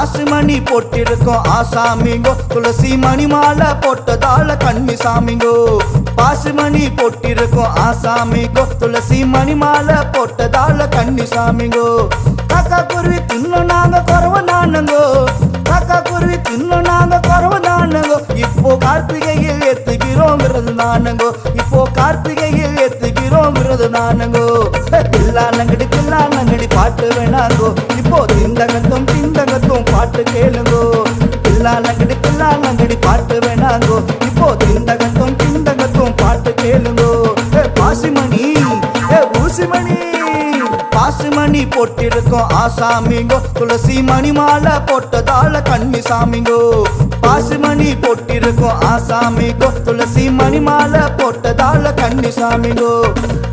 பாசுமணி போட்டிருக்கோம் ஆசாமிங்கோ துளசி மணி மாலை போட்டதால கண்ணி சாமிங்கோ பாசுமணி போட்டிருக்கோம் ஆசாமிங்கோ துளசி மணி மாலை போட்டதால கண்ணி சாமிங்கோ காக்கா குருவி தின்னு நாங்க குறவ நானுங்கோ காக்கா குருவி தின்னு நாங்க குறவ நானுங்கோ இப்போ கார்த்திகையில் ஏத்துகிறோங்கிறது நானுங்கோ இப்போ கார்த்திகையில் ஏத்துகிறோங்கிறது நானுங்கோ கில்லா நங்கடி கில்லா நங்கடி பாட்டு வேணாங்கோ இப்போ திண்டகத்தும் திண்டகத்தும் பாட்டு கேளுங்கோ கில்லா நங்கடி கில்லா நங்கடி பாட்டு வேணாங்கோ இப்போ திண்டகத்தும் திண்டகத்தும் பாட்டு கேளுங்கோ ஏ பாசிமணி ஏ ஊசிமணி பாசுமணி போட்டிருக்கோம் ஆசாமிங்கோ துளசி மணி மாலை போட்டதால கண்ணி சாமிங்கோ பாசுமணி போட்டிருக்கோம் ஆசாமிங்கோ துளசி மணி மாலை போட்டதால கண்ணி சாமிங்கோ